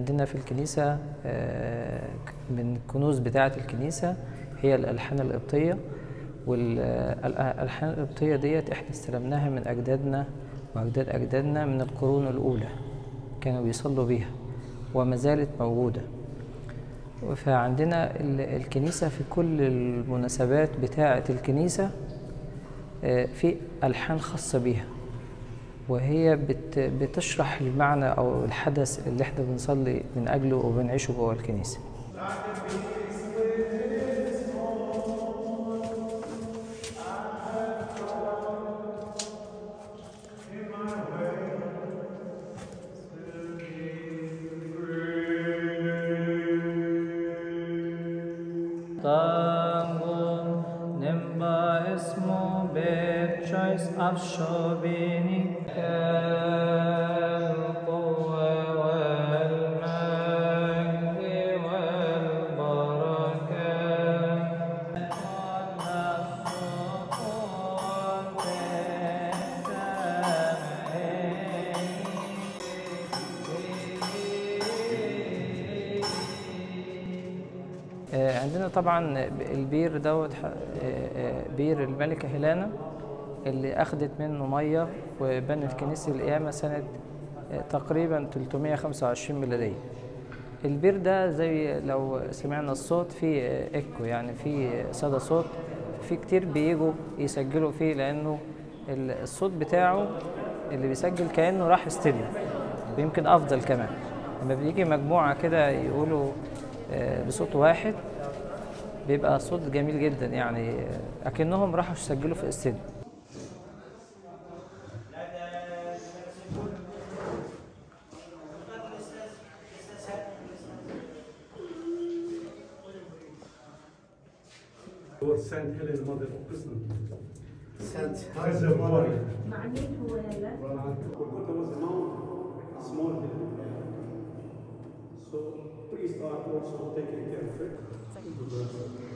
عندنا في الكنيسة آه، من الكنوز بتاعة الكنيسة هي الألحان القبطية والألحان القبطية ديت احنا استلمناها من أجدادنا وأجداد أجدادنا من القرون الأولى كانوا بيصلوا بيها وما زالت موجودة فعندنا ال- الكنيسة في كل المناسبات بتاعة الكنيسة آه، في ألحان خاصة بيها وهي بت بتشرح المعنى أو الحدث اللي احنا بنصلي من أجله وبنعيشه جوه الكنيسة Tangun nimba ismu bit choice afshobini القوة والمجد والبركة آه، عندنا طبعا البير دوت ح- آه، آه، بير الملكة هيلانا اللي أخدت منه مية وبنت كنيسة القيامة سنة آه، تقريبا 325 ميلادية البير ده زي لو سمعنا الصوت فيه آه، ايكو يعني فيه صدى صوت في كتير بيجوا يسجلوا فيه لأنه ال- الصوت بتاعه اللي بيسجل كأنه راح استديو ويمكن أفضل كمان لما بيجي مجموعة كده يقولوا آه، بصوت واحد بيبقى صوت جميل جدا يعني آه، أكنهم راحوا يسجلوا في استديو هو سانت هيلين ماذر اوف كريسمس سانت ريزرفوار مع مين هو هلا؟ Golgotha was a mountain, small hill. So priests are also taking care of it.